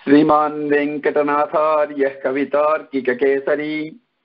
श्रीमान् वेङ्कटनाथार्यः कवितार्किककेसरी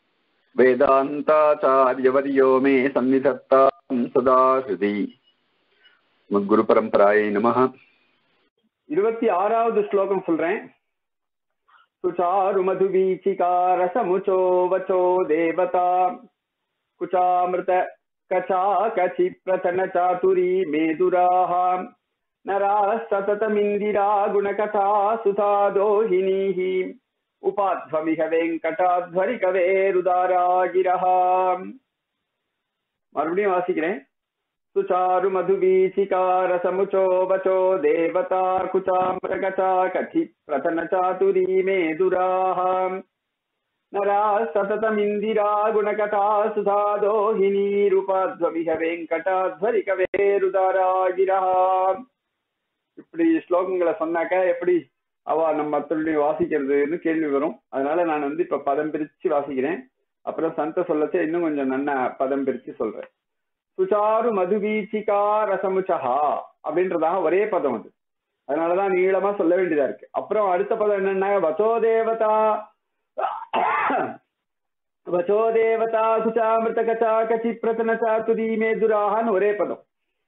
वेदान्ताचार्यवर्यो मे सन्निधत्तां सदा हृदि मद्गुरुपरम्परायै नमः இருபத்தி ஆறாவது ஸ்லோகம் சொல்றேன் சுச்சாரு மதுவீச்சிகா ரசமுச்சோ வச்சோ தேவதா குச்சாமிருத கச்சா கச்சி பிரதன சாதுரி மேதுராः நராः சததமிந்திரா குணகதா சுதா தோஹினீः உபாத்வமிக வெங்கடாத்வரி கவேருதாராகிரः மறுபடியும் வாசிக்கிறேன் सुचारु मधुवीचिकारसमुचो वचो देवता कुचाम्रगचा कथि प्रथन चातुरी मे दुराः नरा सततमिन्दिरा गुणकथा सुधा दोहिनीरूपाध्वमिह वेङ्कटाध्वरि कवेरुदारागिरः இப்படி ஸ்லோகங்களை சொன்னாக்க எப்படி அவ நம்ம மற்றவர்களையும் வாசிக்கிறதுன்னு கேள்வி வரும் அதனால நான் வந்து இப்ப பதம் பிரிச்சு வாசிக்கிறேன் அப்புறம் சந்த சொல்லச்சே இன்னும் கொஞ்சம் நன்ன பதம் பிரிச்சு சொல்றேன் சுச்சாரு மதுவீச்சிகா ரசமுச்சஹா அப்படின்றதாக ஒரே பதம் அது அதனாலதான் நீளமா சொல்ல வேண்டியதா இருக்கு அப்புறம் அடுத்த பதம் என்னன்னா வச்சோ தேவதா வச்சோ தேவதா குச்சாமிருத கச்சா கச்சி பிரதன சாத்துரி மேதுராகான்னு ஒரே பதம்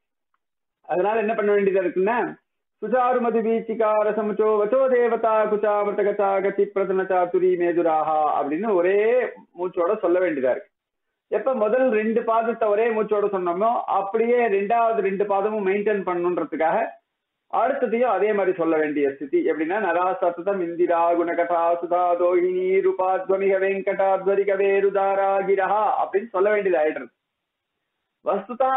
அதனால என்ன பண்ண வேண்டியதா இருக்குன்னா சுச்சாரு மது வீச்சிகா ரசமுச்சோ வச்சோ தேவதா குச்சாமிருத கச்சா கச்சி பிரதன சாத்துரி மேதுராகா அப்படின்னு ஒரே மூச்சோட சொல்ல வேண்டியதா இருக்கு எப்ப முதல் ரெண்டு பாதத்தை ஒரே மூச்சோட சொன்னோமோ அப்படியே ரெண்டாவது ரெண்டு பாதமும் மெயின்டைன் பண்ணணுன்றதுக்காக அடுத்ததையும் அதே மாதிரி சொல்ல வேண்டிய ஸ்திதி எப்படின்னா நராசத்தம் இந்திரா குணகதா சுதா தோஹினி ரூபாத்வமிக வெங்கடாத்வரி கவேருதாராகிரஹா அப்படின்னு சொல்ல வேண்டியது ஆயிடுறது வஸ்துதா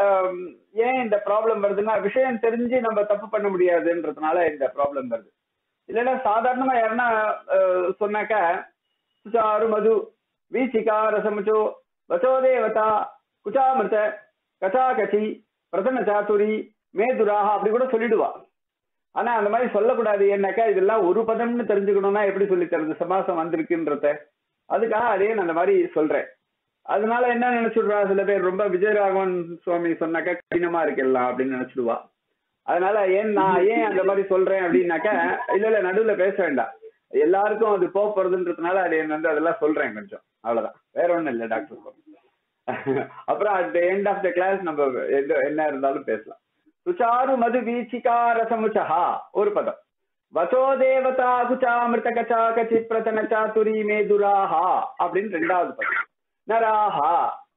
ஏன் இந்த ப்ராப்ளம் வருதுன்னா விஷயம் தெரிஞ்சு நம்ம தப்பு பண்ண முடியாதுன்றதுனால இந்த ப்ராப்ளம் வருது இல்லைன்னா சாதாரணமா யாருன்னா சொன்னாக்க சுச்சாரு மது வீச்சிகா ரசமுச்சோ வச்சோ தேவதா குச்சாமிருத கச்சா கச்சி பிரதன சாத்துரி மேதுராக அப்படி கூட சொல்லிடுவா ஆனா அந்த மாதிரி சொல்லக்கூடாது ஏன்னாக்கா இதெல்லாம் ஒரு பதம்னு தெரிஞ்சுக்கணும்னா எப்படி சொல்லி தருது சமாசம் வந்திருக்குன்றத அதுக்காக அதே நான் அந்த மாதிரி சொல்றேன் அதனால என்ன நினைச்சுடுறா சில பேர் ரொம்ப விஜயராகவன் சுவாமி சொன்னாக்கா கடினமா இருக்கலாம் அப்படின்னு நினைச்சிடுவா அதனால ஏன் நான் ஏன் அந்த மாதிரி சொல்றேன் அப்படின்னாக்கா இல்ல இல்ல நடுவுல பேச வேண்டாம் எல்லாருக்கும் அது போக போறதுன்றதுனால அது வந்து அதெல்லாம் சொல்றேன் கொஞ்சம் அவ்வளவுதான் வேற ஒண்ணும் இல்லை டாக்டர் அப்புறம் at end of the class நம்ம என்ன இருந்தாலும் பேசலாம் சுச்சாரு மது வீச்சிகா ரசமுச்சஹா ஒரு பதம் வசோ தேவதா குச்சாமிருத கச்சா கச்சி பிரதன சாத்துரி மேதுராஹா அப்படின்னு ரெண்டாவது பதம் நராஹா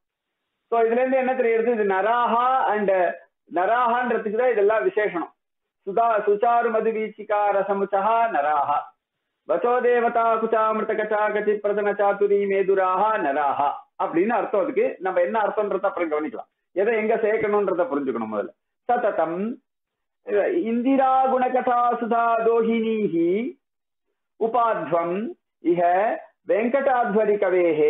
சோ இதுல இருந்து என்ன தெரியுது இது நராஹா அண்ட் நராஹான்றதுக்கு தான் இதெல்லாம் விசேஷனம் சுதா சுச்சாரு மது வீச்சிகா ரசமுச்சஹா நராஹா வசோ தேவதா குச்சாமிருத கச்சா கச்சி பிரதன சாத்துரி மேதுராஹா நராஹா அப்படின்னு அர்த்தம் அதுக்கு நம்ம என்ன அர்த்தம்ன்றத அப்புறம் கவனிக்கலாம் எதை எங்க சேர்க்கணும்ன்றத புரிஞ்சுக்கணும் முதல்ல சததம் இந்திரா குணகதா சுதா தோஹினீஹி உபாத்வம் இஹ வெங்கடாத்வரி கவேஹே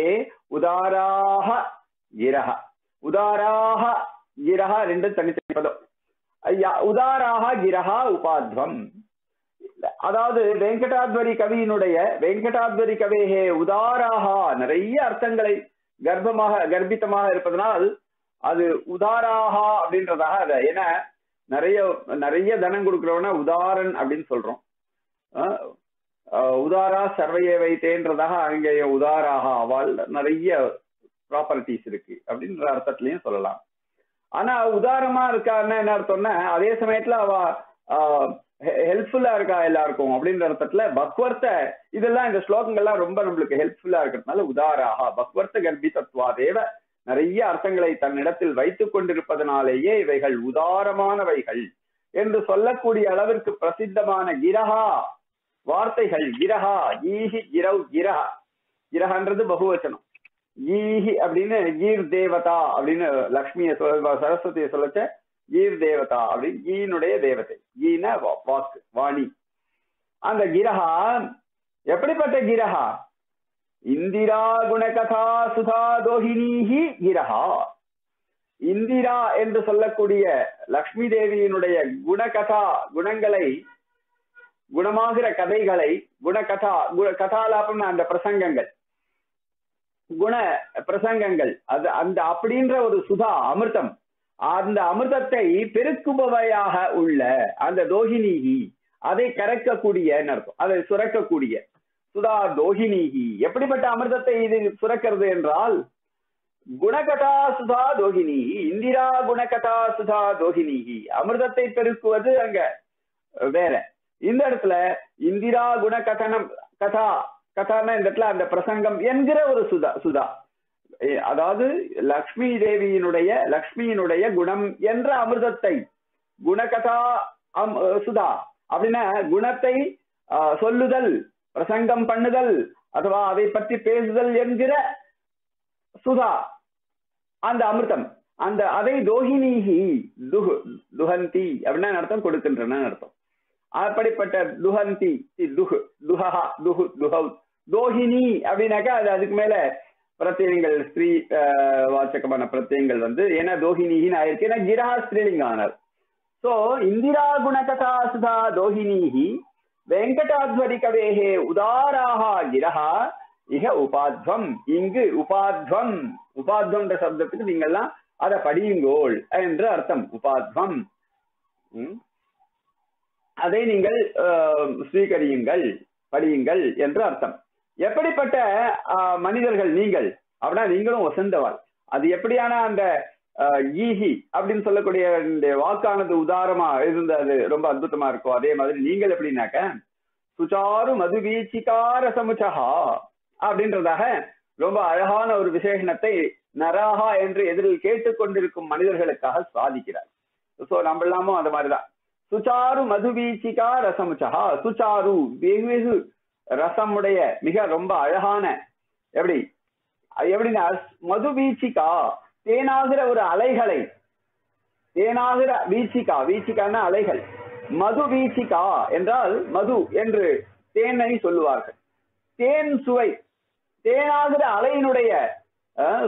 உதாராக கிரஹ உதாராக கிரஹ ரெண்டு தனித்தனி பதம் உதாராக கிரஹா உபாத்வம் அதாவது வெங்கடாத்வரி கவியினுடைய வெங்கடாத்வரி கவேஹே உதாராகா நிறைய அர்த்தங்களை கர்ப்பமாக கர்ப்பித்தமாக இருப்பதனால் அது உதாராகா அப்படின்றதாக அதை ஏன்னா நிறைய நிறைய தனம் கொடுக்கிறவன உதாரன் அப்படின்னு சொல்றோம் உதாரா சர்வையை வைத்தேன்றதாக அங்கே உதாராக அவள் நிறைய ப்ராப்பர்ட்டிஸ் இருக்கு அப்படின்ற அர்த்தத்திலையும் சொல்லலாம் ஆனா உதாரமா இருக்கான்னு என்ன அர்த்தம்னா அதே சமயத்துல அவ ஹெல்ப்ஃபுல்லா இருக்கா எல்லாருக்கும் அப்படின்ற அர்த்தத்துல பக்வர்த்த இதெல்லாம் இந்த ஸ்லோகங்கள்லாம் ரொம்ப நம்மளுக்கு ஹெல்ப்ஃபுல்லா இருக்கிறதுனால உதாராக பக்வர்த்த கர்ப்பி தத்துவா தேவ நிறைய அர்த்தங்களை தன்னிடத்தில் வைத்துக் கொண்டிருப்பதனாலேயே இவைகள் உதாரமானவைகள் என்று சொல்லக்கூடிய அளவிற்கு பிரசித்தமான கிரஹா வார்த்தைகள் கிரஹா ஈஹி கிரவ் கிரஹா கிரஹன்றது பகுவச்சனம் ஈஹி அப்படின்னு கீர் தேவதா அப்படின்னு லக்ஷ்மிய சரஸ்வதியை சொல்லச்ச கீர் தேவதா அப்படின்னு கீனுடைய தேவதை கீன வாக்கு வாணி அந்த கிரஹா எப்படிப்பட்ட கிரஹா இந்திரா குணகதா சுதா தோஹினீஹி கிரஹா இந்திரா என்று சொல்லக்கூடிய லக்ஷ்மி தேவியினுடைய குணகதா குணங்களை குணமாகிற கதைகளை குணகதா கதாலாபம் அந்த பிரசங்கங்கள் குண பிரசங்கங்கள் அது அந்த அப்படின்ற ஒரு சுதா அமிர்தம் அந்த அமிர்தத்தை பெருக்குபவையாக உள்ள அந்த தோஹினிகி அதை கறக்கக்கூடியன்னு அர்த்தம் அதை சுரக்கக்கூடிய சுதா தோகினிகி எப்படிப்பட்ட அமிர்தத்தை இது சுரக்கிறது என்றால் குணகதா சுதா தோகினி இந்திரா குணகதா சுதா தோகினி அமிர்தத்தை பெருக்குவது அங்க வேற இந்த இடத்துல இந்திரா குண கதனம் கதா கதான்னா இந்த இடத்துல அந்த பிரசங்கம் என்கிற ஒரு சுதா சுதா எ- அதாவது லக்ஷ்மி தேவியினுடைய லக்ஷ்மியினுடைய குணம் என்ற அமிர்தத்தை குணகதா அம்- சுதா அப்படின்னா குணத்தை ஆ, சொல்லுதல் பிரசங்கம் பண்ணுதல் அथवा அதை பற்றி பேசுதல் என்கிற சுதா அந்த அமிர்தம் அந்த அதை தோஹினீஹி துஹு துஹந்தி அப்படின்னா அர்த்தம் கொடுக்கின்றன அர்த்தம் அப்படிப்பட்ட துஹந்தி சி, துஹு துஹா துஹு துஹவ் தோஹினி அப்படின்னாக்கா அது அதுக்கு மேல பிரத்யங்கள் ஸ்ரீ ஆஹ், வாச்சகமான பிரத்யங்கள் வந்து ஏன்னா தோஹினின்னு ஆயிருக்கு ஏன்னா கிரா ஸ்ரீலிங்கம் ஆனார் சோ இந்திரா குணகதா சுதா தோஹினீஹி வெங்கடாத்வரி கவேஹே உதாராக கிரஹா இக உபாத்வம் இங்கு உபாத்வம் உபாத்வம்ன்ற சப்தத்துக்கு நீங்கெல்லாம் அதை படியுங்கோள் என்று அர்த்தம் உபாத்வம் ம். அதை நீங்கள் ஆஹ், ஸ்வீகரியுங்கள் படியுங்கள் என்று அர்த்தம் எப்படிப்பட்ட ஆஹ், மனிதர்கள் நீங்கள் அப்படின்னா நீங்களும் வசந்தவாள் அது எப்படியான அந்த ஆஹ், ஈஹி அப்படின்னு சொல்லக்கூடிய இந்த வாக்கானது உதாரமா இருந்தது ரொம்ப அற்புதமா இருக்கும் அதே மாதிரி நீங்கள் எப்படின்னாக்க சுச்சாரு மது வீச்சிகார சமுச்சகா அப்படின்றதாக ரொம்ப அழகான ஒரு விசேஷணத்தை நராகா என்று எதிரில் கேட்டுக்கொண்டிருக்கும் மனிதர்களுக்காக சாதிக்கிறார் சோ நம்ம எல்லாமும் அந்த மாதிரிதான் சுச்சாரு மது வீச்சிகா ரசமுச்சகா சுச்சாரு வெகு வெகு ரசமுடைய மிக ரொம்ப அழகான எப்படி அது எப்படின்னா மது வீச்சிகா தேனாகிற ஒரு அலைகளை தேனாகிற வீச்சிகா வீச்சிகான அலைகள் மது வீச்சிகா என்றால் மது என்று தேனை சொல்லுவார்கள் தேன் சுவை தேனாகிற அலையினுடைய அஹ்,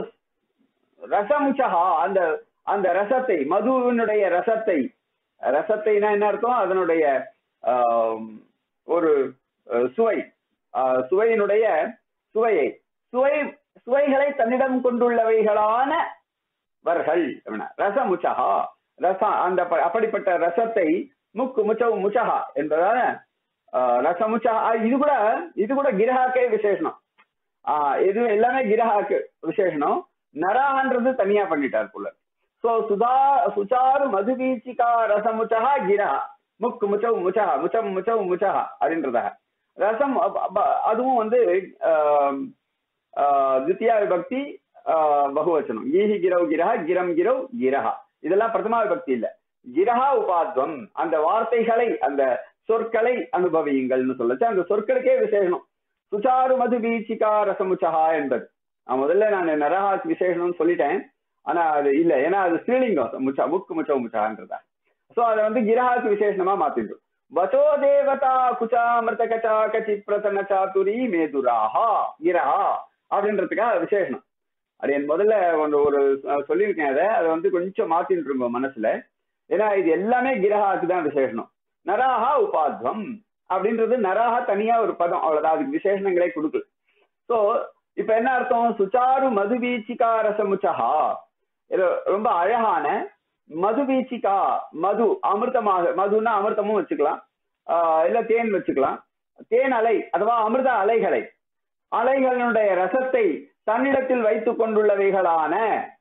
ரசமுச்சகா அந்த அந்த ரசத்தை மதுவினுடைய ரசத்தை ரசத்தைனா என்ன அர்த்தம் அதனுடைய ஆம், ஒரு அஹ், சுவை ஆஹ், சுவையினுடைய சுவையை சுவை சுவைகளை தன்னிடம் கொண்டுள்ளவைகளான வர்கள் அப்படின்னா, ரசமுச்சகா ரச அந்த ப- அப்படிப்பட்ட ரசத்தை முக்கு முச்சவு முச்சகா என்பதான ஆஹ், ரசமுச்சகா ஆஹ், இது கூட இது கூட கிரகாக்கே விசேஷனம் ஆஹ், இது எல்லாமே கிரகாக்கு விசேஷனம் நரான்றது தனியா பண்ணிட்டார் போல சோ சுதா சுச்சாரு மதுபீச்சிகா ரசமுச்சகா கிரா முக்கு முச்சவு முச்சகா முச்சம் முச்சவு முச்சகா அப்படின்றதாக ரசம் அப்ப- அப்ப அதுவும் வந்து ஆஹ், ஆஹ், தித்தியா விபக்தி ஆஹ், பகுவச்சனம் ஈஹி கிரவ் கிரஹ கிரம் கிரவ் கிரஹா இதெல்லாம் பிரதமா விபக்தி இல்ல கிரஹா உபாத்வம் அந்த வார்த்தைகளை அந்த சொற்களை அனுபவியுங்கள்னு சொல்லச்சு அந்த சொற்களுக்கே விசேஷனம் சுச்சாரு மது பீச்சிகா ரசமுச்சகா என்பது நான் முதல்ல நான் நரஹா விசேஷம்னு சொல்லிட்டேன் ஆனா அது இல்ல ஏன்னா அது ஸ்ரீலிங்கம் முச்சா முக்கு முச்ச முச்சான்றதா சோ அதை வந்து கிரஹாக்கு விசேஷமா மாத்திடும் வசோ தேவதா குச்சாமிருத கச்சா கச்சி பிரசன்ன சாத்துரி மேதுராஹா கிரஹா அப்படின்றதுக்காக அது விசேஷனம் அது என் முதல்ல ஒரு ஒரு அஹ், சொல்லியிருக்கேன் அதை அதை வந்து கொஞ்சம் மாத்திட்டு இருக்கோம் மனசுல ஏன்னா இது எல்லாமே கிரகாக்கு தான் விசேஷனம் நராஹா உபாத்வம் அப்படின்றது நராஹா தனியா ஒரு பதம் அவ்வளவுதான் அதுக்கு விசேஷணங்களே கொடுக்கல சோ இப்ப என்ன அர்த்தம் சுச்சாரு மது வீச்சிகா ரசமுச்சகா இது ரொம்ப அழகான மது வீச்சிகா மது அமிர்தமாக மதுன்னா அமிர்தமும் வச்சுக்கலாம் ஆஹ் இல்ல தேன் வச்சுக்கலாம் தேன் அலை அதுவா அமிர்த அலைகளை அலைகளுடைய ரசத்தை தன்னிடத்தில் வைத்துக் கொண்டுள்ளவைகளான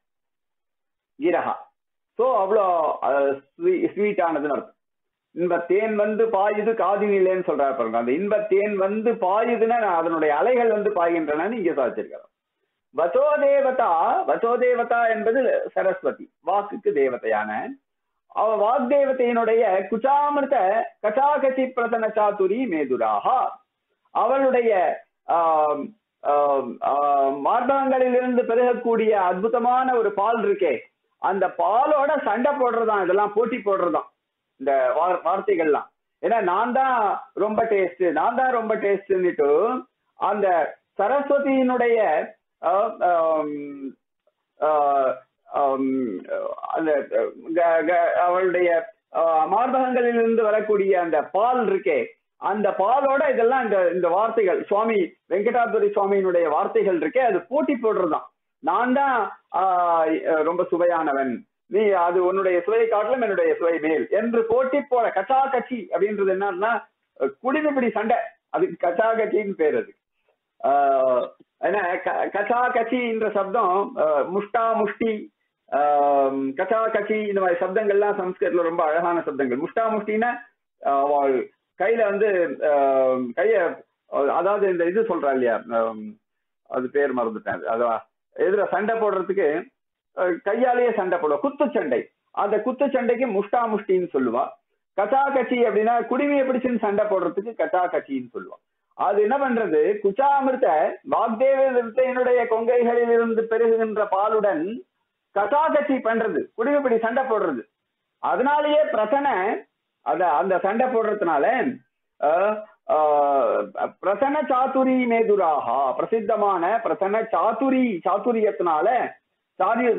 கிரகா சோ அவ்வளோ ஸ்வீட்டானதுன்னு அர்த்தம் இன்ப தேன் வந்து பாயுது காதினிலேன்னு சொல்றாரு பாருங்க அந்த இன்ப தேன் வந்து பாயுதுன்னா நான் அதனுடைய அலைகள் வந்து பாய்கின்றன இங்க சாதிச்சிருக்கிறோம் வசோ தேவதா வசோ தேவதா என்பது சரஸ்வதி வாக்குக்கு தேவதையான அவ வாக்தேவதையினுடைய குச்சாமிருத கச்சாகச்சி பிரதன சாத்துரி மேதுராகா அவளுடைய ஆம், ஆம், ஆம், மார்பகங்களிலிருந்து பெருகக்கூடிய அற்புதமான ஒரு பால் இருக்கே அந்த பாலோட சண்டை போடுறதாம் இதெல்லாம் போட்டி போடுறதாம் இந்த வார்- வார்த்தைகள்லாம் ஏன்னா நான் தான் ரொம்ப டேஸ்ட் நான் தான் ரொம்ப டேஸ்ட்னுட்டு அந்த சரஸ்வதியினுடைய ஆஹ், ஆம், ஆஹ், ஆம், அந்த க- க- அவளுடைய ஆஹ், மார்பகங்களிலிருந்து வரக்கூடிய அந்த பால் இருக்கே அந்த பாலோட இதெல்லாம் இந்த இந்த வார்த்தைகள் சுவாமி வெங்கடாபுரி சுவாமியினுடைய வார்த்தைகள் இருக்கே அது போட்டி போடுறதுதான் நான் தான் ஆஹ், ரொம்ப சுவையானவன் நீ அது உன்னுடைய சுவை காட்டிலும் என்னுடைய சுவை மேல் என்று போட்டி போட கச்சா கட்சி அப்படின்றது என்னன்னா அஹ், குடிமைப்பிடி சண்டை அதுக்கு கச்சா கட்சின்னு பேர் அது ஆஹ், ஏன்னா க- கச்சா கட்சின்ற சப்தம் ஆஹ், முஷ்டா முஷ்டி ஆஹ், கச்சா கச்சி இந்த மாதிரி சப்தங்கள்லாம் சம்ஸ்கிருதத்துல ரொம்ப அழகான சப்தங்கள் முஷ்டா முஷ்டின்னா ஆஹ், அவள் கையில வந்து ஆஹ், கைய அதாவது இந்த இது சொல்றா இல்லையா ஆஹ், அது பேர் மறந்துட்டேன் அதான் எதிர சண்டை போடுறதுக்கு அஹ், கையாலேயே சண்டை போடுவா குத்துச்சண்டை அந்த குத்துச்சண்டைக்கு முஷ்டா முஷ்டின்னு சொல்லுவா கச்சா கச்சி அப்படின்னா குடிமையை பிடிச்சுன்னு சண்டை போடுறதுக்கு கச்சா கச்சின்னு சொல்லுவா அது என்ன பண்றது குச்சாமிர்த வாக்தேவனுடைய கொங்கைகளில் இருந்து பெருகுகின்ற பாலுடன் கச்சா கச்சி பண்றது குடிமைப்படி சண்டை போடுறது அதனாலேயே பிரச்சனை அத அந்த சண்டை போடுறதுனால அஹ், ஆஹ், பிரசன்ன சாத்துரி மேதுராகா பிரசித்தமான பிரசன்ன சாத்துரி சாத்துரியத்தினால சாதிய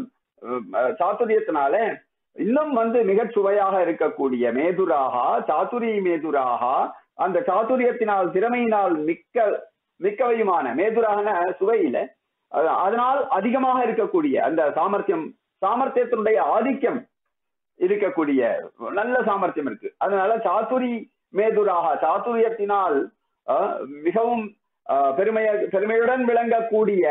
அஹ், சாத்துரியத்தினால இன்னும் வந்து மிகச் சுவையாக இருக்கக்கூடிய மேதுராகா சாத்துரி மேதுராகா அந்த சாத்துரியத்தினால் திறமையினால் மிக்க மிக்கவையுமான மேதுராகன சுவையில அஹ், அதனால் அதிகமாக இருக்கக்கூடிய அந்த சாமர்த்தியம் சாமர்த்தியத்தினுடைய ஆதிக்கம் இருக்கக்கூடிய நல்ல சாமர்த்தியம் இருக்கு அதனால சாத்துரி மேதுராக சாத்துரியத்தினால் அஹ், மிகவும் அஹ், பெருமைய பெருமையுடன் விளங்கக்கூடிய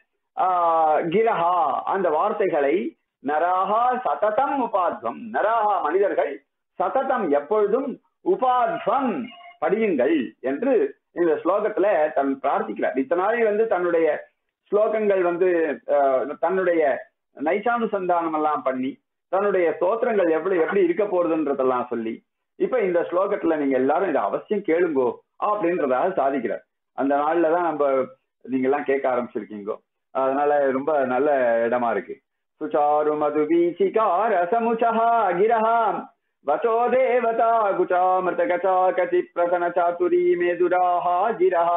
ஆஹ், கிரஹா அந்த வார்த்தைகளை நராகா சததம் உபாத்வம் நராகா மனிதர்கள் சததம் எப்பொழுதும் உபாத்வம் படியுங்கள் என்று இந்த ஸ்லோகத்துல தன் பிரார்த்திக்கிறார் இத்தனை நாள் வந்து தன்னுடைய ஸ்லோகங்கள் வந்து அஹ், தன்னுடைய நைசானுசந்தானம் எல்லாம் பண்ணி தன்னுடைய ஸ்தோத்திரங்கள் எப்படி எப்படி இருக்க போறதுன்றதெல்லாம் சொல்லி இப்ப இந்த ஸ்லோகத்துல நீங்க எல்லாரும் இதை அவசியம் கேளுங்கோ அப்படின்றதாக சாதிக்கிறார் அந்த நாள்ல தான் நம்ம நீங்க எல்லாம் கேட்க ஆரம்பிச்சிருக்கீங்கோ அதனால ரொம்ப நல்ல இடமா இருக்கு சுச்சாரு மது வீச்சிகா ரசமுச்சா கிரஹா வசோ தேவதா குச்சா மிருதகச்சா கச்சி பிரசன சாத்துரி மேதுராஹா கிரஹா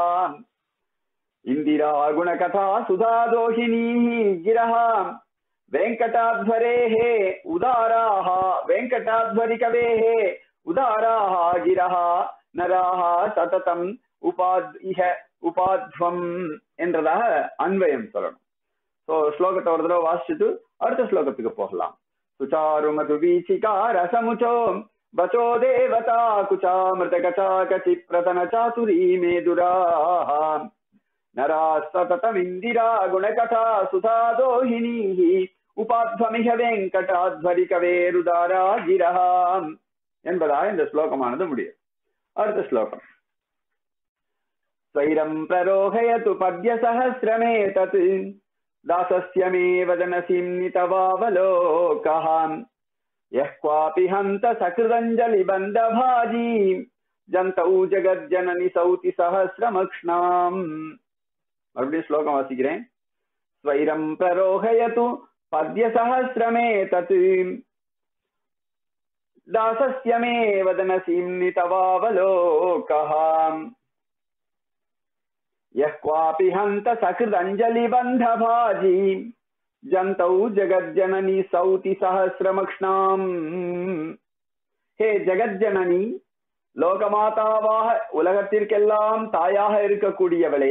இந்திரா குணகதா சுதா தோஷினீ கிரஹா वेङ्कटाध्वरेः उदाराः वेङ्कटाध्वरिकवेः उदाराः गिरः नराः சததம் உபாத் இஹ உபாத்வம் என்றதாக அன்வயம் சொல்லணும் ஸோ ஸ்லோகத்தை ஒரு தடவை வாசிச்சுட்டு அடுத்த ஸ்லோகத்துக்கு போகலாம் சுச்சாரு மது வீச்சிகா ரசமுச்சோ வச்சோ தேவதா குச்சா மிருதகச்சா கச்சி பிரதன சாதுரி மேதுராः நரா சததமிந்திரா குணகதா சுதா தோஹினீः உபாத்வமிக வெங்கடாத்வரி கவேருதாரா கிரஹா என்பதாக இந்த ஸ்லோகமானது முடியும் அடுத்த ஸ்லோகம் स्वैरम् प्ररोहयतु पद्यसहस्रमेतत् दासस्य मे वदनसिम्नितवावलोकः यः क्वापि हन्त सकृदञ्जलिबन्धभाजी जन्तौ जगज्जननि सौति सहस्रमक्ष्णाम् மறுபடியும் ஸ்லோகம் வாசிக்கிறேன் ஸ்வைரம் பிரரோகயது பத்யசஹசிரமேதத் தாசஸ்ய மே வதனசிம்னி தவாவலோகः यः क्वापि हन्त सकृदञ्जलिबन्धभाजी जन्तौ जगज्जननी सौति सहस्रमक्ष्णाम् ஹே ஜெகஜனனி லோகமாதாவாக உலகத்திற்கெல்லாம் தாயாக இருக்கக்கூடியவளே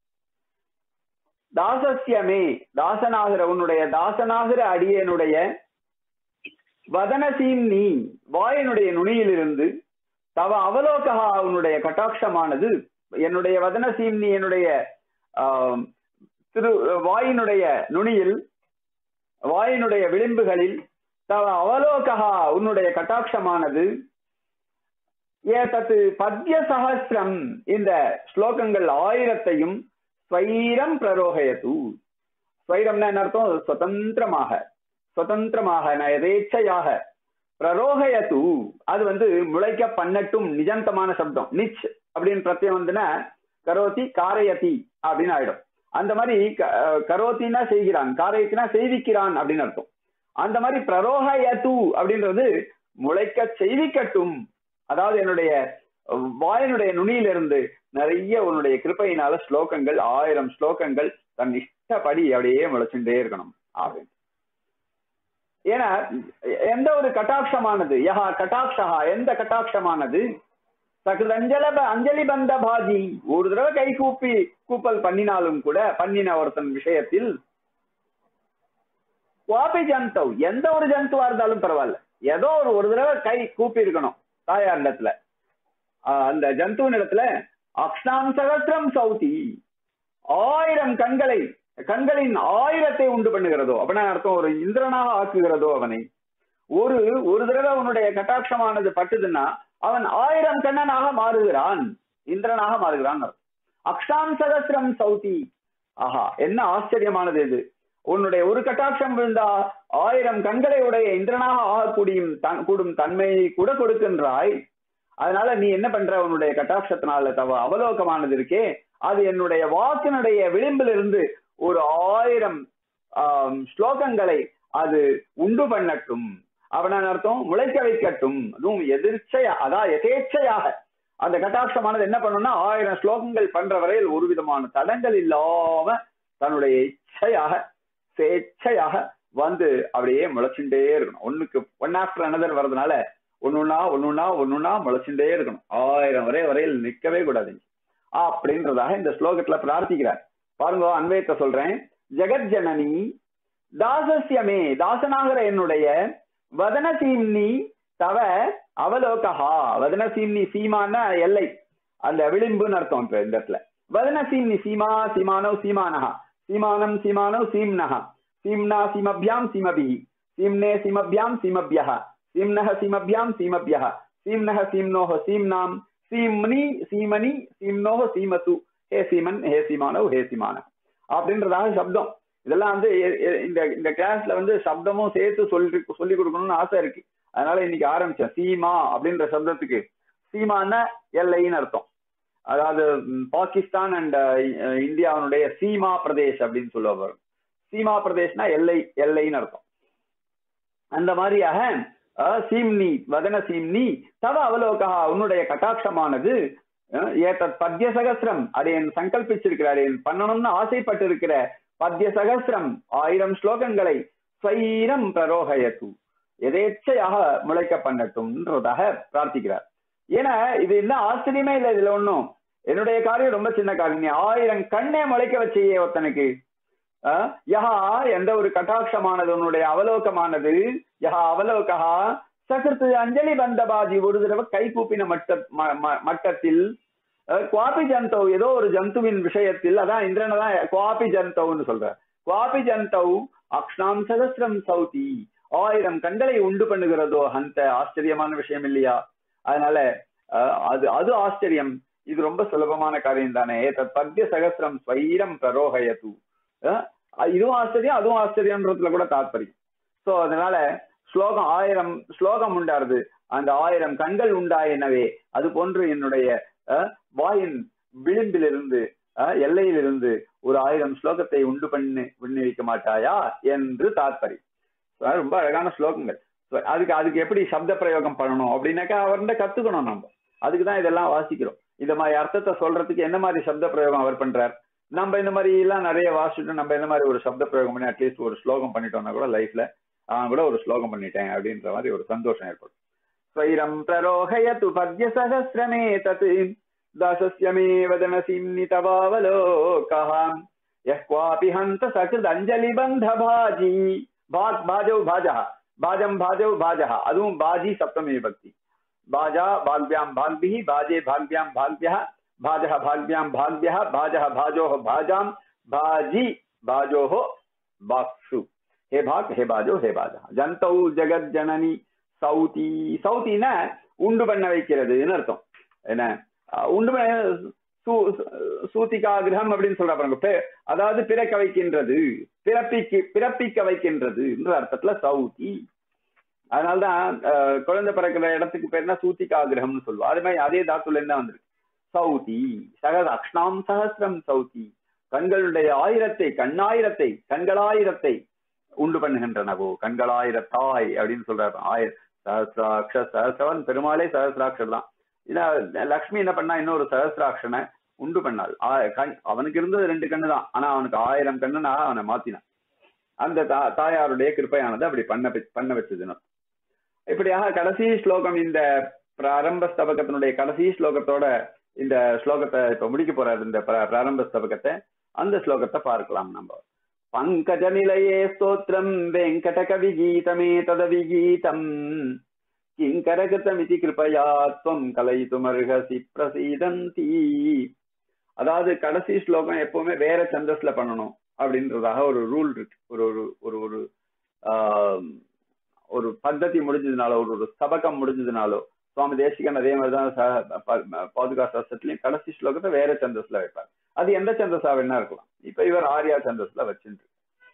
தாசஸ்யமே தாசனாகிற உன்னுடைய தாசனாகிற அடியனுடைய வதனசீம் நீ வாயனுடைய நுனியிலிருந்து தவ அவலோகா உன்னுடைய கட்டாட்சமானது என்னுடைய வதனசீம் நீ என்னுடைய ஆம், திரு வாயினுடைய நுனியில் வாயினுடைய விளிம்புகளில் தவ அவலோகா உன்னுடைய கட்டாட்சமானது ஏதத்து பத்ய சஹசிரம் இந்த ஸ்லோகங்கள் ஆயிரத்தையும் ஸ்வைரம் பிரரோகயது ஸ்வைரம்னா என்ன அர்த்தம் சுதந்திரமாக சுதந்திரமாக நான் எதேச்சையாக பிரரோகயது அது வந்து முளைக்க பண்ணட்டும் நிஜந்தமான சப்தம் நிச் அப்படின்னு பிரத்யம் வந்துன்னா கரோதி காரயதி அப்படின்னு ஆயிடும் அந்த மாதிரி க- அஹ் கரோத்தினா செய்கிறான் காரயத்தினா செய்விக்கிறான் அப்படின்னு அர்த்தம் அந்த மாதிரி பிரரோகயது அப்படின்றது முளைக்க செய்விக்கட்டும் அதாவது என்னுடைய வாயனுடைய நுனியிலிருந்து நிறைய உன்னுடைய கிருப்பையினால ஸ்லோகங்கள் ஆயிரம் ஸ்லோகங்கள் தன் இஷ்டப்படி அப்படியே முளைச்சுட்டே இருக்கணும் அப்படின்னு ஏன்னா எந்த ஒரு கட்டாட்சமானது யஹா கட்டாட்சா எந்த கட்டாட்சமானது சகிருதஞ்சல அஞ்சலி பந்த பாஜி ஒரு தடவை கை கூப்பி கூப்பல் பண்ணினாலும் கூட பண்ணின ஒருத்தன் விஷயத்தில் குவாபி ஜந்தவ் எந்த ஒரு ஜந்துவா இருந்தாலும் பரவாயில்ல ஏதோ ஒரு ஒரு தடவை கை கூப்பி இருக்கணும் தாயார் இடத்துல ஆஹ் அந்த ஜந்துவின் இடத்துல அக்ஷாம் சகசிரம் சௌதி ஆயிரம் கண்களை கண்களின் ஆயிரத்தை உண்டு பண்ணுகிறதோ அப்படின்னா அர்த்தம் ஒரு இந்திரனாக ஆக்குகிறதோ அவனை ஒரு ஒரு தடவை அவனுடைய கட்டாட்சமானது பட்டுதுன்னா அவன் ஆயிரம் கண்ணனாக மாறுகிறான் இந்திரனாக மாறுகிறான் அர்த்தம். அக்ஷாம் சகசிரம் சௌதி ஆஹா என்ன ஆச்சரியமானது இது உன்னுடைய ஒரு கட்டாட்சம் விழுந்தா ஆயிரம் கண்களை உடைய இந்திரனாக ஆகக்கூடியும் தன் கூடும் தன்மையை கூட கொடுக்கின்றாய் அதனால நீ என்ன பண்ற உன்னுடைய கட்டாட்சத்தினால தவ அவலோகமானது இருக்கே அது என்னுடைய வாக்கினுடைய விளிம்பிலிருந்து ஒரு ஆயிரம் ஆம், ஸ்லோகங்களை அது உண்டு பண்ணட்டும் அவன அர்த்தம் முளைக்க வைக்கட்டும் அதுவும் எதிர்ச்சையா அதான் எதேச்சையாக அந்த கட்டாட்சமானது என்ன பண்ணும்னா ஆயிரம் ஸ்லோகங்கள் பண்ற வரையில் ஒரு விதமான தடங்கள் இல்லாம தன்னுடைய இச்சையாக சேச்சையாக வந்து அப்படியே முளைச்சுட்டே இருக்கணும் ஒண்ணுக்கு ஒன் ஆஃப்டர் அனதர் வர்றதுனால ஒண்ணுன்னா ஒண்ணுன்னா ஒண்ணுன்னா முளைச்சுட்டே இருக்கணும் ஆயிரம் வரை வரையில் நிக்கவே கூடாதுங்க அப்படின்றதாக இந்த ஸ்லோகத்துல பிரார்த்திக்கிறார் பாருங்க அன்வயத்தை சொல்றேன் ஜெகத் ஜனனி தாசஸ்யமே தாசனாகிற என்னுடைய வதன சீம்னி தவ அவலோகஹா வதன சீம்னி சீமான எல்லை அந்த விளிம்புன்னு அர்த்தம் இப்ப இந்த இடத்துல வதன சீம்னி சீமா சீமானோ சீமானஹா சீமானம் சீமானோ சீம்னஹ சீம்னா சீமபியாம் சீமபிஹி சீம்னே சீமபியாம் சீமபியஹ சீம்னஹ சீமபியாம் சீமபியஹ சீம்னஹ சீம்னோஹ சீம்னாம் சீம்னி சீமனி சீம்னோஹ சீமசு ஹே சீமன் ஹே சீமானோ ஹே சீமான அப்படின்றதாக சப்தம் இதெல்லாம் வந்து எ- எ- இந்த இந்த கிளாஸ்ல வந்து சப்தமும் சேர்த்து சொல்லி சொல்லி கொடுக்கணும்னு ஆசை இருக்கு அதனால இன்னைக்கு ஆரம்பிச்சேன் சீமா அப்படின்ற சப்தத்துக்கு சீமான்னா எல்லைன்னு அர்த்தம் அதாவது ம், பாகிஸ்தான் அண்ட் இந்தியாவினுடைய சீமா பிரதேஷ் அப்படின்னு சொல்லுவாங்க சீமா பிரதேஷ்னா எல்லை எல்லைன்னு அர்த்தம் அந்த மாதிரியாக அஹ், சீம்னி வதன சீம்னி தவ அவலோகா உன்னுடைய கட்டாட்சமானது அஹ், ஏதத் பத்ய சகசிரம் அடையன் சங்கல்பிச்சிருக்கிற அடையன் பண்ணணும்னு ஆசைப்பட்டு இருக்கிற பத்ய சகசிரம் ஆயிரம் ஸ்லோகங்களை ஸ்வைரம் பிரரோகயத்து எதேச்சையாக முளைக்க பண்ணட்டும்ன்றதாக பிரார்த்திக்கிறார் ஏன்னா இது என்ன ஆச்சரியமே இல்லை இதுல ஒண்ணும் என்னுடைய காரியம் ரொம்ப சின்ன காரியம் நீ ஆயிரம் கண்ணே முளைக்க வச்சையே ஒருத்தனுக்கு அஹ், யஹா எந்த ஒரு கட்டாட்சமானது உன்னுடைய அவலோகமானது யஹா அவலோகா சகிருத்து அஞ்சலி பந்தபாஜி ஒரு தடவை கை கூப்பின மட்ட ம- ம- மட்டத்தில் அஹ், குவாபி ஜந்தவ் ஏதோ ஒரு ஜந்துவின் விஷயத்தில் அதான் இந்திரனை தான் குவாபி ஜந்தவ்னு சொல்ற குவாபி ஜந்தவ் அக்ஷாம் சகசிரம் சௌதி ஆயிரம் கண்களை உண்டு பண்ணுகிறதோ அந்த ஆச்சரியமான விஷயம் இல்லையா அதனால அஹ், அது அது ஆச்சரியம் இது ரொம்ப சுலபமான காரியம் தானே தத் பத்ய சகசிரம் ஸ்வைரம் பிரரோகயது அஹ், இதுவும் ஆச்சரியம் அதுவும் ஆச்சரியம்ன்றதுல கூட தாத்பரியம் சோ அதனால ஸ்லோகம் ஆயிரம் ஸ்லோகம் உண்டாருது அந்த ஆயிரம் கண்கள் உண்டாயினவே அது போன்று என்னுடைய அஹ், வாயின் விளிம்பிலிருந்து அஹ், எல்லையிலிருந்து ஒரு ஆயிரம் ஸ்லோகத்தை உண்டு பண்ணி பண்ணி வைக்க மாட்டாயா என்று தாத்பரியம் So, அது ரொம்ப அழகான ஸ்லோகங்கள் So, அதுக்கு அதுக்கு எப்படி சப்த பிரயோகம் பண்ணணும் அப்படின்னாக்கா அவர்கிட்ட கத்துக்கணும் நம்ம அதுக்கு தான் இதெல்லாம் வாசிக்கிறோம் இந்த மாதிரி அர்த்தத்தை சொல்றதுக்கு என்ன மாதிரி சப்த பிரயோகம் அவர் பண்றார் நம்ம இந்த மாதிரி எல்லாம் நிறைய வாசிச்சுட்டு நம்ம இந்த மாதிரி ஒரு சப்த பிரயோகம் பண்ணி அட்லீஸ்ட் ஒரு ஸ்லோகம் பண்ணிட்டோம்னா கூட லைஃப்ல அவன் கூட ஒரு ஸ்லோகம் பண்ணிட்டேன் அப்படின்ற மாதிரி ஒரு சந்தோஷம் ஏற்படும் ஸ்வைரம் பிரரோகயது பத்ய சகசிரமே தத் தாசஸ்ய மே வதனசிம்னி தவாவலோகாம் யः क्वापि हन्त सकृद அஞ்சலி பந்த பாஜி பாக் பாஜௌ பாஜா பாஜம் பாஜௌ பாஜா அதுவும் பாஜி சப்தமே பக்தி बाजा भाग्यां भाग्भिः बाजे भाग्यां भाग्यः भाजः भाग्यां भाग्यः भाजः भाजोः भाजां भाजी भाजोः बाक्सु हे भाग हे बाजो हे बाजा ஜந்தௌ ஜெகத் ஜனனி சௌதி சௌத்தின்னா உண்டு பண்ண வைக்கிறதுன்னு அர்த்தம் என்ன அஹ் உண்டு பண்ண சூ- சூத்திகா கிரகம் அப்படின்னு சொல்ற பாருங்க பே- அதாவது பிறக்க வைக்கின்றது பிறப்பிக்கு பிறப்பிக்க வைக்கின்றது என்ற அர்த்தத்துல சௌதி அதனால்தான் அஹ், குழந்தை பிறக்கிற இடத்துக்கு பேர்னா சூத்திகாகிரகம்னு சொல்லுவோம் அது மாதிரி அதே தாத்துல என்ன வந்திருக்கு சௌதி சக அக்ஷாம் சகசிரம் சௌதி கண்களுடைய ஆயிரத்தை கண்ணாயிரத்தை கண்களாயிரத்தை உண்டு பண்ணுகின்றனவோ கண்களாயிரத்தாய் அப்படின்னு சொல்றாரு ஆயிர சஹசிராட்ச சஹசிரவன் பெருமாளே சஹசிராட்சர் தான் ஏன்னா லக்ஷ்மி என்ன பண்ணா இன்னொரு சஹசிராட்சனை உண்டு பண்ணாள் ஆ- கண் அவனுக்கு இருந்தது ரெண்டு கண்ணு தான் ஆனா அவனுக்கு ஆயிரம் கண்ணுனா அவனை மாத்தினான் அந்த தா- தாயாருடைய கிருப்பையானது அப்படி பண்ண வச்சு- பண்ண வச்சதுன்னு இப்படியாக கடைசி ஸ்லோகம் இந்த பிராரம்ப ஸ்தபகத்தினுடைய கடைசி ஸ்லோகத்தோட இந்த ஸ்லோகத்தை இப்ப முடிக்க போறாரு இந்த பிர- பிராரம்ப ஸ்தபகத்தை அந்த ஸ்லோகத்தை பார்க்கலாம் நம்ம पङ्कजनिलये स्तोत्रम् वेङ्कटकविगीतमेतदविगीतम् கிங்கரகதமிதி கிருபையா துவம் கலைத்துமர்ஹசி பிரசீதந்தி அதாவது கடைசி ஸ்லோகம் எப்பவுமே வேற சந்தஸ்ல பண்ணணும் அப்படின்றதாக ஒரு ரூல் இருக்கு ஒரு ஒரு ஒரு ஒரு ஆஹ், ஒரு பத்ததி முடிஞ்சதுனாலோ ஒரு ஒரு சபகம் முடிஞ்சதுனாலோ சுவாமி தேசிகன் அதே மாதிரிதான் ச- ப- பாதுகா சாஸ்திரத்திலையும் கடைசி ஸ்லோகத்தை வேற சந்தஸ்ல வைப்பார் அது எந்த சந்தஸா வேணா இருக்கலாம் இப்ப இவர் ஆர்யா சந்தஸ்ல வச்சுட்டு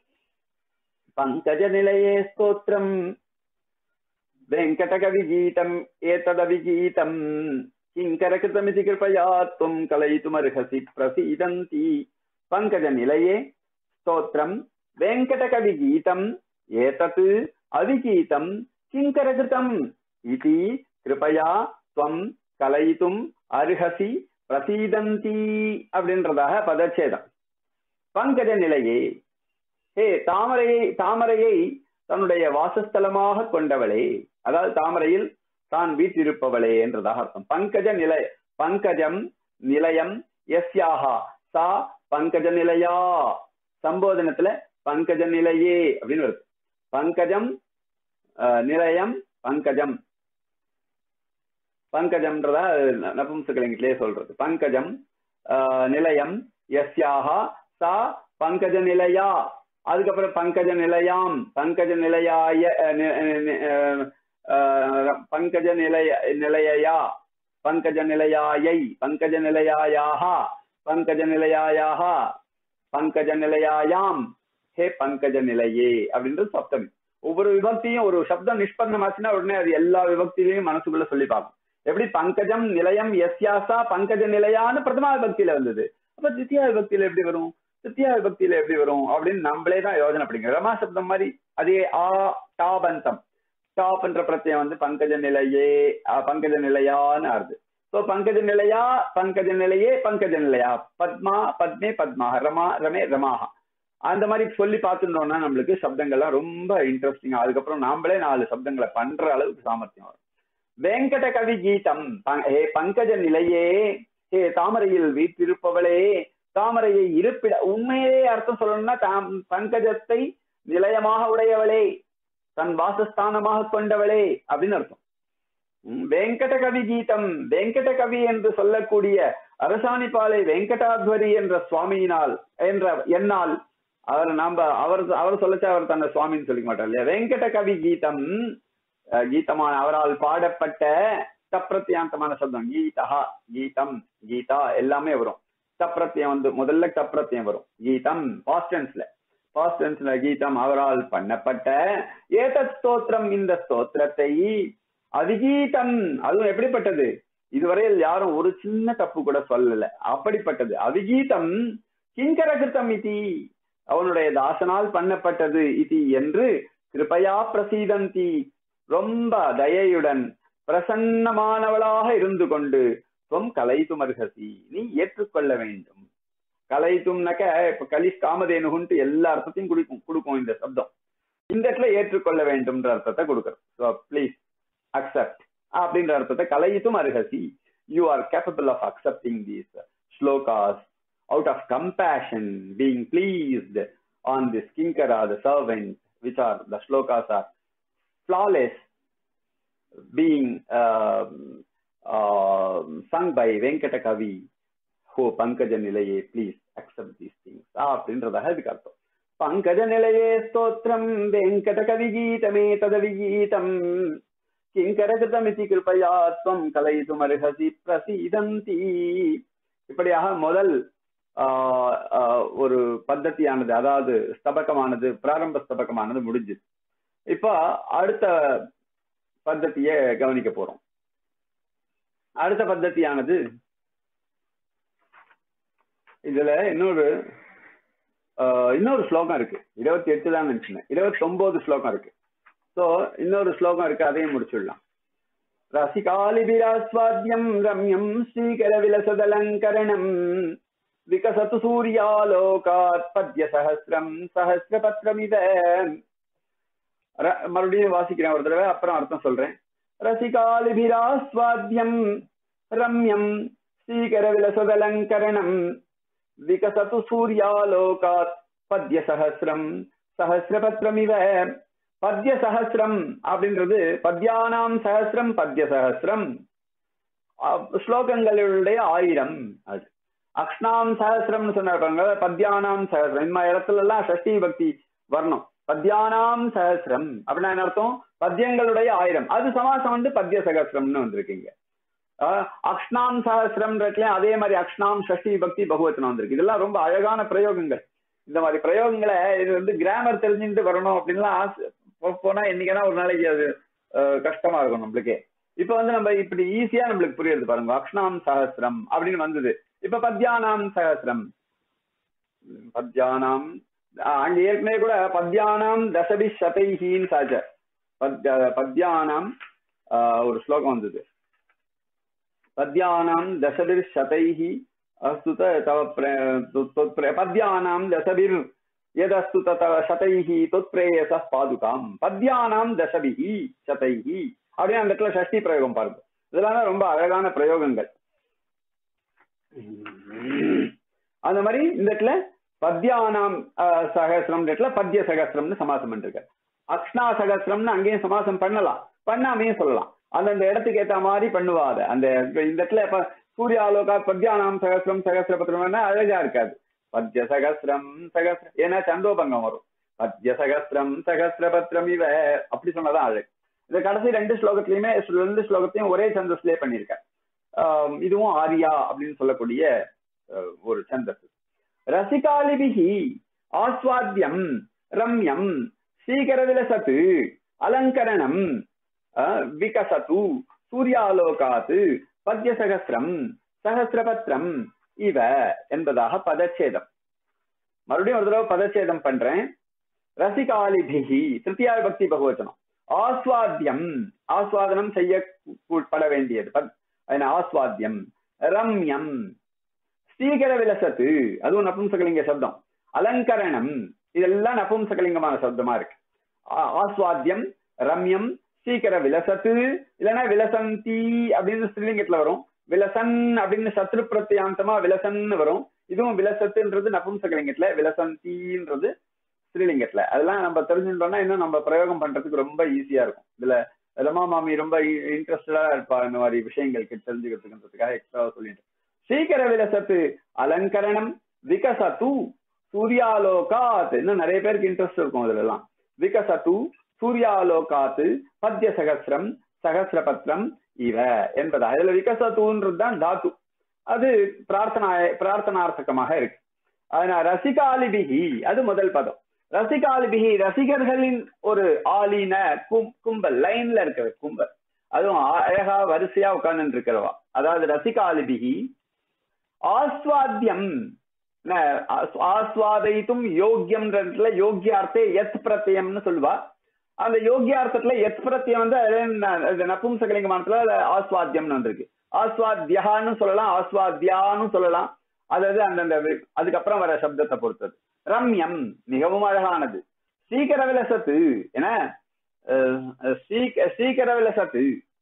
பங்கஜ நிலையே ஸ்தோத்திரம் वेङ्कटकविगीतम् एतदविगीतम् किङ्करकृतमिति कृपया त्वम् कलयितुमर्हसि प्रसीदन्ति पङ्कजनिलये स्तोत्रम् वेङ्कटकविगीतम् एतत् अविगीतम् किङ्करकृतम् इति कृपया त्वम् கலைத்தும் அருகசி பிரசீதந்தி அப்படின்றதாக பதச்சேதம் பங்கஜ நிலையே ஹே தாமரையை தாமரையை தன்னுடைய வாசஸ்தலமாக கொண்டவளே அதாவது தாமரையில் தான் வீற்றிருப்பவளே என்றதாக அர்த்தம் பங்கஜ நிலை பங்கஜம் நிலையம் எஸ்யாஹா சா பங்கஜ நிலையா சம்போதனத்துல பங்கஜ நிலையே அப்படின்னு வருது பங்கஜம் அஹ், நிலையம் பங்கஜம் பங்கஜம்ன்றதா ந- நபும்சகலிங்கத்திலே சொல்றது பங்கஜம் ஆஹ், நிலையம் எஸ்யாஹா சா பங்கஜ நிலையா அதுக்கப்புறம் பங்கஜ நிலையாம் பங்கஜ நிலையாய அஹ், நி- நி- அஹ், ஆஹ், பங்கஜ நிலைய நிலையா பங்கஜ நிலையாயை பங்கஜ நிலையாயாஹா பங்கஜ நிலையாயாஹா பங்கஜ நிலையாயாம் ஹே பங்கஜ நிலையே அப்படின்றது சப்தமி ஒவ்வொரு விபக்தியும் ஒரு சப்தம் நிஷ்பந்தமாச்சுன்னா உடனே அது எல்லா விபக்தியிலையும் மனசுக்குள்ள சொல்லி பார்க்கும் எப்படி பங்கஜம் நிலையம் எஸ்யாசா பங்கஜ நிலையான்னு பிரதமா விபக்தியில வந்தது அப்ப தித்தியா விபக்தியில எப்படி வரும் தித்தியா விபக்தியில எப்படி வரும் அப்படின்னு நம்மளே தான் யோசனை பண்ணிக்கணும் ரமா சப்தம் மாதிரி அதே ஆ டாபந்தம் டாப்ன்ற பிரத்யம் வந்து பங்கஜ நிலையே ஆ, பங்கஜ நிலையான்னு ஆறுது சோ பங்கஜ நிலையா பங்கஜ நிலையே பங்கஜ நிலையா பத்மா பத்மே பத்மா ரமா ரமே ரமாஹா அந்த மாதிரி சொல்லி பார்த்துட்டோம்னா நம்மளுக்கு சப்தங்கள்லாம் ரொம்ப இன்ட்ரெஸ்டிங்கா அதுக்கப்புறம் நாமளே நாலு சப்தங்களை பண்ற அளவுக்கு சாமர்த்தியம் வரும் வெங்கட கவி கீதம் ப- ஹே பங்கஜ நிலையே ஹே தாமரையில் வீற்றிருப்பவளே தாமரையை இருப்பிட உண்மையே அர்த்தம் சொல்லணும்னா தாம் பங்கஜத்தை நிலையமாக உடையவளே தன் வாசஸ்தானமாக கொண்டவளே அப்படின்னு அர்த்தம் உம், வெங்கட கவி கீதம் வெங்கட கவி என்று சொல்லக்கூடிய அரசாணிப்பாலை வெங்கடாத்வரி என்ற சுவாமியினால் என்ற என்னால் அவர் நாம அவர் அவர் சொல்லச்சா அவர் தன்னை சுவாமின்னு சொல்லிக்க மாட்டார் இல்லையா வெங்கட கவி கீதம் அஹ், கீதமான அவரால் பாடப்பட்ட தப்பிரத்தியாந்தமான சப்தம் கீதா கீதம் கீதா எல்லாமே வரும் தப்பிரத்தியம் வந்து முதல்ல தப்பிரத்தியம் வரும் கீதம் பாஸ்டன்ஸ்ல பாஸ்டன்ஸ்ல கீதம் அவரால் பண்ணப்பட்ட ஏதத் ஸ்தோத்திரம் இந்த ஸ்தோத்திரத்தை அதிகீதம் அதுவும் எப்படிப்பட்டது இதுவரையில் யாரும் ஒரு சின்ன தப்பு கூட சொல்லல அப்படிப்பட்டது அவிகீதம் கிங்கரகிருத்தம் இதி அவனுடைய தாசனால் பண்ணப்பட்டது இதி என்று கிருபையா பிரசீதந்தி ரொம்ப தயையுடன் பிரசன்னமானவளாக இருந்து கொண்டு துவம் கலைத்துமர்ஹசி நீ ஏற்றுக்கொள்ள வேண்டும் கலைத்தும்னாக்க இப்ப கலிஷ் காமதேனுகுன்ட்டு எல்லா அர்த்தத்தையும் குடிக்கும் கொடுக்கும் இந்த சப்தம் இந்த இடத்துல ஏற்றுக்கொள்ள வேண்டும்ன்ற அர்த்தத்தை கொடுக்குறோம் ஸோ ப்ளீஸ் அக்செப்ட் அப்படின்ற அர்த்தத்தை கலைத்தும் அருகசி you are capable of accepting these slokas out of compassion, being pleased on this kinkara, the servant, which are the shlokas are flawless, being um, um, sung by Venkata Kavi, who Pankaja Nilaye, please accept these things. அப்படின்றதாக இதுக்கு அர்த்தம் பங்கஜ நிலையே ஸ்தோத்திரம் வெங்கட கவி கீதமே ததவிகீதம் கிங்கரகிருதமிதி கிருபயா துவம் கலைதுமர்ஹசி பிரசீதந்தி இப்படியாக முதல் ஆஹ் ஆஹ் ஒரு பத்ததியானது அதாவது ஸ்தபகமானது பிராரம்ப ஸ்தபகமானது முடிஞ்சுது இப்ப அடுத்த பத்ததிய கவனிக்க போறோம் அடுத்த பத்ததியானது இதுல இன்னொரு ஆஹ் இன்னொரு ஸ்லோகம் இருக்கு இருபத்தி எட்டு தான் நினைச்சேன் இருபத்தி ஒன்பது ஸ்லோகம் இருக்கு சோ இன்னொரு ஸ்லோகம் இருக்கு அதையும் முடிச்சுடலாம் रसिकालिभिरास्वाद्यम् रम्यम् श्रीकरविलसदलङ्करणम् विकसतु सूर्यालोकात् पद्यसहस्रम् सहस्रपत्रमिव ர- மறுபடியும் வாசிக்கிறேன் ஒரு தடவை அப்புறம் அர்த்தம் சொல்றேன் ரசிகாலிபிராஸ்வாத்யம் ரம்யம் ஸ்ரீகரவிலசதலங்கரணம் விகசது சூர்யாலோகாத் பத்ய சகசிரம் சகசிரபத்ரம் இவ பத்ய சகசிரம் அப்படின்றது பத்யானாம் சகசிரம் பத்ய சகசிரம் அஹ் ஸ்லோகங்களுடைய ஆயிரம் அது அக்ஷ்ணாம் சகசிரம்னு சொன்னாங்க பத்யானாம் சகசிரம் இந்த இடத்துல எல்லாம் ஷஷ்டி பக்தி வரணும் பத்யானாம் சகசிரம் அப்படின்னா என்ன அர்த்தம் பத்யங்களுடைய ஆயிரம் அது சமாசம் வந்து பத்ய சகசிரம்னு வந்திருக்கீங்க ஆஹ் அக்ஷ்ணாம் சகசிரம்ன்றதுலயும் அதே மாதிரி அக்ஷ்ணாம் ஷஷ்டி பக்தி பகவத்னம் வந்திருக்கு இதெல்லாம் ரொம்ப அழகான பிரயோகங்கள் இந்த மாதிரி பிரயோகங்களை இது வந்து கிராமர் தெரிஞ்சுட்டு வரணும் அப்படின்லாம் ஆசை போ- போனா என்னைக்கான ஒரு நாளைக்கு அது ஆஹ் கஷ்டமா இருக்கும் நம்மளுக்கே இப்ப வந்து நம்ம இப்படி ஈஸியா நம்மளுக்கு புரியுது பாருங்க அக்ஷ்ணாம் சகசிரம் அப்படின்னு வந்தது இப்ப பத்யானாம் சகசிரம் உம், பத்யானாம் ஆஹ் அங்க ஏற்கனவே கூட பத்யானாம் தசபி சதைஹின்னு சாச்ச பத்ய பத்யானாம் ஆஹ் ஒரு ஸ்லோகம் வந்தது பத்யானாம் தசபிர் சதைஹி அஸ்துத தவ பிர- தொ- தொத்பிர- பத்யானாம் தசபிர் எதஸ்து தவ சதைஹி தொத்பிரேயச பாதுகாம் பத்யானாம் தசபிஹி சதைஹி அப்படின்னு அந்த இடத்துல ஷஷ்டி பிரயோகம் பாருங்க இதெல்லாம் தான் ரொம்ப அழகான பிரயோகங்கள் அந்த மாதிரி இந்த இடத்துல பத்யானாம் அஹ், சகஸ்ரம் இடத்துல பத்ய சகஸ்ரம்னு சமாசம் பண்ணிருக்காரு அக்ஷ்ணா சகஸ்ரம்னு அங்கேயும் சமாசம் பண்ணலாம் பண்ணாமையும் சொல்லலாம் அந்தந்த இடத்துக்கு ஏத்த மாதிரி பண்ணுவாத அந்த இப்ப இந்த இடத்துல இப்ப சூர்யாலோகா பத்யானாம் சகஸ்ரம் சகஸ்ரபத்திரம்னா அழகா இருக்காது பத்ய சகஸ்ரம் சகஸ்ர ஏன்னா சந்தோபங்கம் வரும் பத்ய சகஸ்ரம் சகஸ்ரபத்திரம் இவ அப்படி சொன்னதான் அழகு இந்த கடைசி ரெண்டு ஸ்லோகத்திலயுமே ரெண்டு ஸ்லோகத்தையும் ஒரே சந்தஸ்லயே பண்ணியிருக்கார் ஆஹ் இதுவும் ஆரியா அப்படின்னு சொல்லக்கூடிய அஹ், ஒரு சந்தஸ் ரசிகாலிபிகி ஆஸ்வாத்தியம் ரம்யம் ஸ்ரீகரவிலசத்து அலங்கரணம் அஹ், விகசது சூர்யாலோகாத் பத்யசகசிரம் சகசிரபத்ரம் இவ என்பதாக பதச்சேதம் மறுபடியும் ஒரு தடவை பதச்சேதம் பண்றேன் ரசிகாலிபிகி திருத்தியா பக்தி பகவச்சனம் ஆஸ்வாத்தியம் ஆஸ்வாதனம் செய்யப்பட வேண்டியது பத்- என்ன ஆஸ்வாத்தியம் ரம்யம் ஸ்ரீகர விலசத்து அதுவும் நபும்சகலிங்க சப்தம் அலங்கரணம் இதெல்லாம் நபும்சகலிங்கமான சப்தமா இருக்கு ஆ- ஆஸ்வாத்தியம் ரம்யம் ஸ்ரீகர விலசத்து இல்லைன்னா விலசந்தி அப்படின்னு ஸ்ரீலிங்கத்துல வரும் விலசன் அப்படின்னு சத்ரு பிரத்யாந்தமா விலசன்னு வரும் இதுவும் விலசத்துன்றது நபும்சகலிங்கத்துல விலசந்தின்றது ஸ்ரீலிங்கத்துல அதெல்லாம் நம்ம தெரிஞ்சுட்டோம்னா இன்னும் நம்ம பிரயோகம் பண்றதுக்கு ரொம்ப ஈஸியா இருக்கும் இதுல ரமா மாமி ரொம்ப இன்ட்ரெஸ்டடா இருப்பா இந்த மாதிரி விஷயங்களுக்கு தெரிஞ்சுக்கிறதுக்குன்றதுக்காக எக்ஸ்ட்ராவா சொல்லிட்டு சீக்கிர விலசத்து அலங்கரணம் விகசத்து சூர்யாலோகாத் இன்னும் நிறைய பேருக்கு இன்ட்ரெஸ்ட் இருக்கும் இதுல எல்லாம் விகசத்து சூர்யாலோகாத்து பத்ய சகசிரம் சகசிரபத்ரம் இவ என்பதா இதுல விகசத்துன்றது தான் தாத்து அது பிரார்த்தனா பிரார்த்தனார்த்தகமாக இருக்கு அதனால ரசிகாலிபிகி அது முதல் பதம் ரசிகாலிபிகி ரசிகர்களின் ஒரு ஆலின கும் கும்பல் லைன்ல இருக்கிற கும்பல் அதுவும் அழகா வரிசையா உட்கார்ந்து இருக்கிறவா அதாவது ரசிகாலிபிகி ஆஸ்வாத்தியம் ந, ஆஸ்- ஆஸ்வாதைத்தும் யோக்கியம்ன்றதுல யோக்கியார்த்தே எத் பிரத்யம்னு சொல்லுவா அந்த யோக்கியார்த்தத்துல எத் பிரத்யம் வந்து அது ந- அது நபும்சகலிங்கமானத்துல அது ஆஸ்வாத்தியம்னு வந்திருக்கு ஆஸ்வாத்தியான்னு சொல்லலாம் ஆஸ்வாத்தியான்னு சொல்லலாம் அதாவது அந்தந்த வி- அதுக்கப்புறம் வர சப்தத்தை பொறுத்தது ரம்யம் மிகவும் அழகானது சீக்கிர விலசத்து என அஹ், சீக்க- சீக்கிர விலசத்து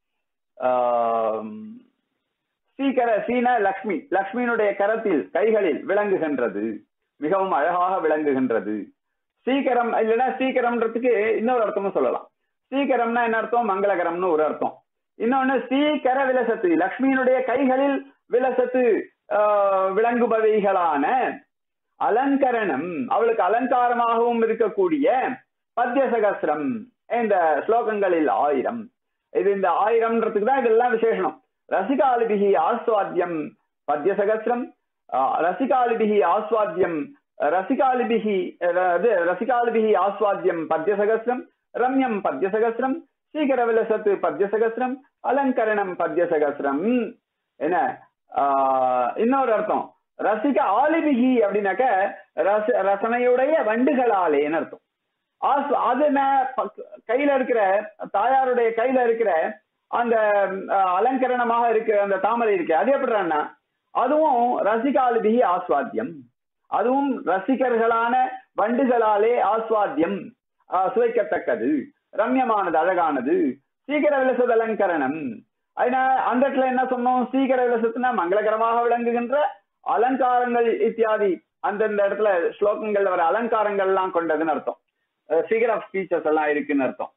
ஆம், சீக்கிர சீன லக்ஷ்மி லக்ஷ்மியினுடைய கரத்தில் கைகளில் விளங்குகின்றது மிகவும் அழகாக விளங்குகின்றது சீக்கிரம் இல்லைன்னா சீக்கிரம்ன்றதுக்கு இன்னொரு அர்த்தமும் சொல்லலாம் சீக்கிரம்னா என்ன அர்த்தம் மங்களகரம்னு ஒரு அர்த்தம் இன்னொன்னு சீக்கிர விலசத்து லக்ஷ்மியினுடைய கைகளில் விலசத்து ஆஹ், விளங்குபவைகளான அலங்கரணம் அவளுக்கு அலங்காரமாகவும் இருக்கக்கூடிய பத்ய சகசிரம் இந்த ஸ்லோகங்களில் ஆயிரம் இது இந்த ஆயிரம்ன்றதுக்கு தான் இதெல்லாம் விசேஷனம் ரசிகாலிபிகி ஆஸ்வாத்தியம் பத்ய சகசிரம் ஆஹ், ரசிகாலிபிகி ஆஸ்வாத்தியம் ரசிகாலிபிகி அஹ், இது ரசிகாலிபிகி ஆஸ்வாத்தியம் பத்ய சகசிரம் ரம்யம் பத்ய சகசிரம் சீக்கிர விலசத்து பத்ய சகசிரம் அலங்கரணம் பத்ய சகசிரம் என்ன ஆஹ், இன்னொரு அர்த்தம் ரசிக ஆலிபிகி அப்படின்னாக்க ரச ரசனையுடைய வண்டுகளாலேன்னு அர்த்தம் ஆஸ்- அது என்ன பக்- கையில இருக்கிற தாயாருடைய கையில இருக்கிற அந்த அஹ், அலங்கரணமாக இருக்கிற அந்த தாமரை இருக்கு அது எப்படின்னா அதுவும் ரசிகாலிபிகி ஆஸ்வாத்தியம் அதுவும் ரசிகர்களான வண்டுகளாலே ஆஸ்வாத்தியம் ஆஹ், சுவைக்கத்தக்கது ரம்யமானது அழகானது சீக்கிர விலசது அலங்கரணம் அதனால அந்த இடத்துல என்ன சொன்னோம் சீக்கிர விலசத்துனா மங்களகரமாக விளங்குகின்ற அலங்காரங்கள் இத்தியாதி அந்தந்த இடத்துல ஸ்லோகங்கள்ல வர அலங்காரங்கள்லாம் கொண்டதுன்னு அர்த்தம் ஃபிகர் ஆஃப் ஸ்பீச்சஸ் எல்லாம் இருக்குன்னு அர்த்தம்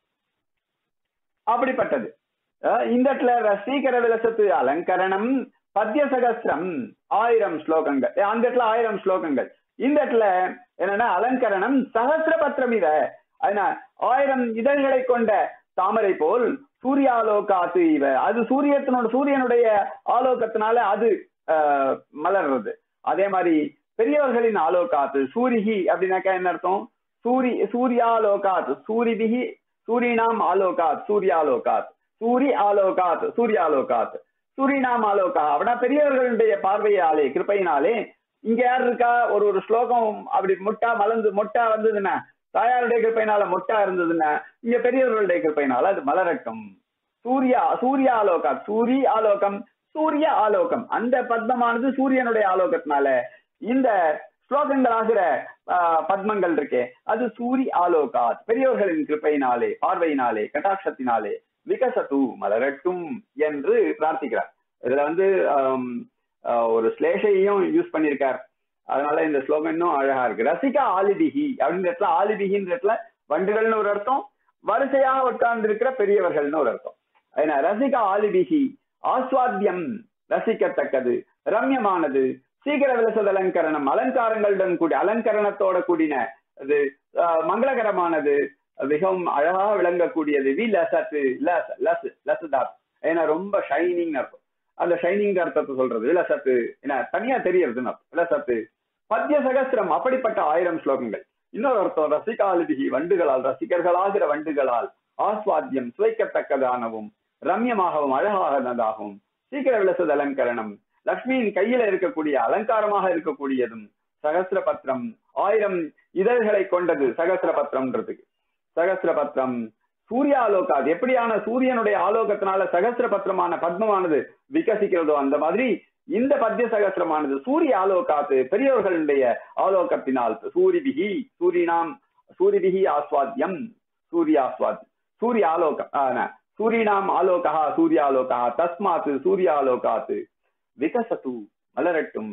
அப்படிப்பட்டது அஹ் இந்த இடத்துல ரசீகர விலசத்து அலங்கரணம் பத்ய சகஸ்திரம் ஆயிரம் ஸ்லோகங்கள் அஹ் அந்த இடத்துல ஆயிரம் ஸ்லோகங்கள் இந்த இடத்துல என்னன்னா அலங்கரணம் சகசிர பத்திரம் இத அதனா ஆயிரம் இதழ்களை கொண்ட தாமரை போல் சூர்யாலோகாத்து இவ அது சூரியத்தினோட சூரியனுடைய ஆலோகத்தினால அது ஆஹ், மலர்றது அதே மாதிரி பெரியவர்களின் ஆலோகாத்து சூரிகி அப்படின்னாக்கா என்ன அர்த்தம் சூரி சூர்யாலோகாத் சூரிபிகி சூரினாம் ஆலோகாத் சூர்யாலோகாத் சூரி ஆலோகாத் சூர்யாலோகாத் சூரினாம் ஆலோகா அப்படின்னா பெரியவர்களுடைய பார்வையாலே கிருப்பையினாலே இங்க யார் இருக்கா ஒரு ஒரு ஸ்லோகம் அப்படி முட்டா மலர்ந்து மொட்டா வந்ததுன்னா தாயாருடைய கிருப்பையினால மொட்டா இருந்ததுன்னா இங்க பெரியவர்களுடைய கிருப்பையினால அது மலரட்டும் சூர்யா சூரிய ஆலோகா சூரி ஆலோகம் சூரிய ஆலோகம் அந்த பத்மமானது சூரியனுடைய ஆலோகத்தினால இந்த ஸ்லோகங்களாகிற ஆஹ், பத்மங்கள் இருக்கே அது சூரி ஆலோகாத் பெரியவர்களின் கிருப்பையினாலே பார்வையினாலே கட்டாட்சத்தினாலே விகசத்து மலரட்டும் என்று பிரார்த்திக்கிறார் இதுல வந்து ஆம், ஆஹ், ஒரு ஸ்லேஷையும் யூஸ் பண்ணியிருக்கார் அதனால இந்த ஸ்லோகம் இன்னும் அழகா இருக்கு ரசிகா ஆலிபிகி அப்படின்ற இடத்துல ஆலிபிகின்ற இடத்துல வண்டுகள்னு ஒரு அர்த்தம் வரிசையாக உட்கார்ந்து இருக்கிற பெரியவர்கள்னு ஒரு அர்த்தம் ஏன்னா ரசிகா ஆலிபிகி ஆஸ்வாத்தியம் ரசிக்கத்தக்கது ரம்யமானது சீக்கிர விலசது அலங்கரணம் அலங்காரங்களுடன் கூடி அலங்கரணத்தோட கூடின அது ஆஹ், மங்களகரமானது மிகவும் அழகாக விளங்கக்கூடியது வி லசத்து லஸ் லஸ் லசுதாத் ஏன்னா ரொம்ப ஷைனிங் அர்த்தம் அந்த ஷைனிங் அர்த்தத்தை சொல்றது விலசத்து என்ன தனியா தெரியறதுன்னு அர்த்தம் விலசத்து பத்ய சகஸ்திரம் அப்படிப்பட்ட ஆயிரம் ஸ்லோகங்கள் இன்னொரு அர்த்தம் ரசிகாலிபிகி வண்டுகளால் ரசிகர்களாகிற வண்டுகளால் ஆஸ்வாத்தியம் சுவைக்கத்தக்கதானவும் ரம்யமாகவும் அழகானதாகவும் சீக்கிர விலசது அலங்கரணம் லக்ஷ்மியின் கையில இருக்கக்கூடிய அலங்காரமாக இருக்கக்கூடியதும் சகஸ்திர பத்திரம் ஆயிரம் இதழ்களை கொண்டது சகஸ்திர பத்திரம்ன்றதுக்கு சகஸ்திர பத்திரம் சூர்யாலோகாத் எப்படியான சூரியனுடைய ஆலோகத்தினால சகஸ்திர பத்திரமான பத்மமானது விகசிக்கிறதோ அந்த மாதிரி இந்த பத்திய சகஸ்திரமானது சூரிய ஆலோகாத்து பெரியவர்களுடைய ஆலோகத்தினால் சூரிபிகி சூரினாம் சூரிபிகி ஆஸ்வாத்தியம் சூர்யாஸ்வாத் சூரிய ஆலோகம் ஆன, சூரினாம் ஆலோகா சூர்யாலோகா தஸ்மாத் சூர்யாலோகாத் விகசத்து மலரட்டும்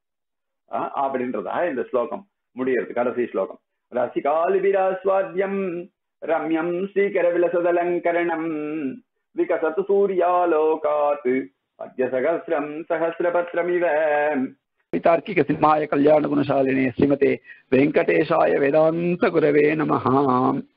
ஆஹ், அப்படின்றதாக இந்த ஸ்லோகம் முடியறது கடைசி ஸ்லோகம் ரசிகாலிபிராஸ்வாத்யம் ரம்யம் ஸ்ரீகர விலசதலங்கரணம் விகசத்து சூர்யாலோகாத் பத்யசகசிரம் சகசிரபத்ரமிவ तार्किक सिंहाय कल्याण गुणशालिने श्रीमते वेंकटेशाय वेदांत गुरवे नमः